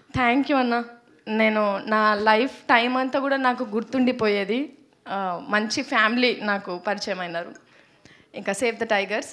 Thank you అన్న నేను నా లైఫ్ టైం అంతా కూడా నాకు గుర్తుండిపోయేది ఆ, మంచి ఫ్యామిలీ నాకు పరిచయం అయినారు ఇంకా save the tigers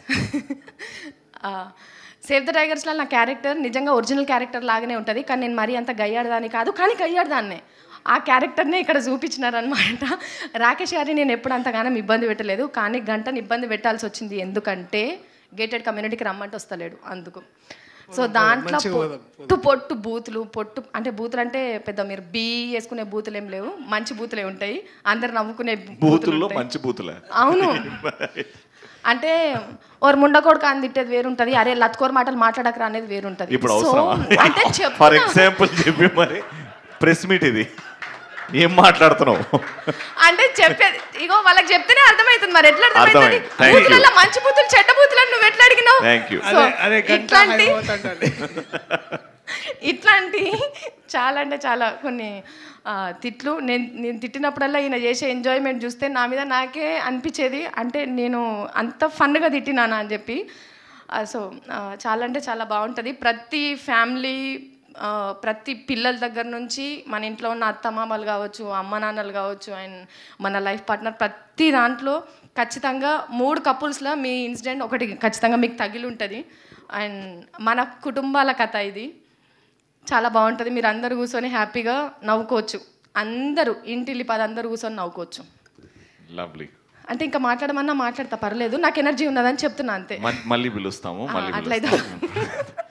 save the టైగర్స్లో నా క్యారెక్టర్ నిజంగా ఒరిజినల్ క్యారెక్టర్ లాగానే ఉంటుంది కానీ నేను మరీ అంత గయ్యాడదాన్ని కాదు కానీ గయ్యాడదాన్నే ఆ క్యారెక్టర్నే ఇక్కడ చూపించినారనమాట రాకేష్ గారిని నేను ఎప్పుడు అంతగానం ఇబ్బంది పెట్టలేదు కానీ గంటను ఇబ్బంది పెట్టాల్సి వచ్చింది ఎందుకంటే గేటెడ్ కమ్యూనిటీకి రమ్మంటే వస్తలేడు అందుకు సో దాంట్లో పొట్టు పొట్టు బూతులు పొట్టు అంటే బూతులు అంటే పెద్ద మీరు బీ వేసుకునే బూతులు ఏం లేవు మంచి బూతులే ఉంటాయి అందరు నవ్వుకునే బూతులు బూతుల్లో ఉంటాయి. మంచి బూతులే అవును అంటే ఓరు ముండకోడుకు అని తిట్టేది వేరుంటది అరే లత్కోర్ మాటలు మాట్లాడకరా అనేది వేరుంటది ఇప్పుడు సో అవసరమా అంటే ఫర్ చెప్తున్నా ఎగ్జాంపుల్ చెప్పి మరి ప్రెస్ మీట్ ఇది ఏం మాట్లాడుతున్నావు అంటే చెప్పేది ఇగో వాళ్ళకి చెప్తేనే అర్థమవుతుంది మరి ఎట్లా అర్థమవుతుంది అర్థమైంది. Thank you. బూతులలో మంచి బూతులు చెడ్డ బూతులు అని నువ్వు ఎట్లా అడిగినావు థ్యాంక్ యూ సో అదే అదే గంట ఇట్లాంటి అయిపోతుందండి. ఇట్లాంటి చాలా అంటే చాలా కొన్ని ఆ, తిట్లు నేను నేను తిట్టినప్పుడల్లా ఈయన చేసే ఎంజాయ్మెంట్ చూస్తే నా మీద నాకే అనిపించేది అంటే నేను అంత ఫన్గా తిట్టినానా అని చెప్పి ఆ, సో ఆ, చాలా అంటే చాలా బాగుంటుంది ప్రతి ఫ్యామిలీ ఆ, ప్రతి పిల్లల దగ్గర నుంచి మన ఇంట్లో ఉన్న అత్తమామలు కావచ్చు అమ్మ నాన్నలు కావచ్చు అండ్ మన లైఫ్ పార్ట్నర్ ప్రతి దాంట్లో ఖచ్చితంగా మూడు కపుల్స్లో మీ ఇన్సిడెంట్ ఒకటి ఖచ్చితంగా మీకు తగిలి ఉంటుంది అండ్ మన కుటుంబాల కథ ఇది చాలా బాగుంటుంది మీరు అందరు కూర్చొని హ్యాపీగా నవ్వుకోవచ్చు అందరూ ఇంటిల్లి పది అందరూ కూర్చొని నవ్వుకోవచ్చు లవ్లీ అంటే ఇంకా మాట్లాడమన్నా మాట్లాడతా పర్లేదు నాకు ఎనర్జీ ఉన్నదని చెప్తున్నా అంతే మళ్ళీ పిలుస్తాము మళ్ళీ అట్లయితే పిలుస్తాము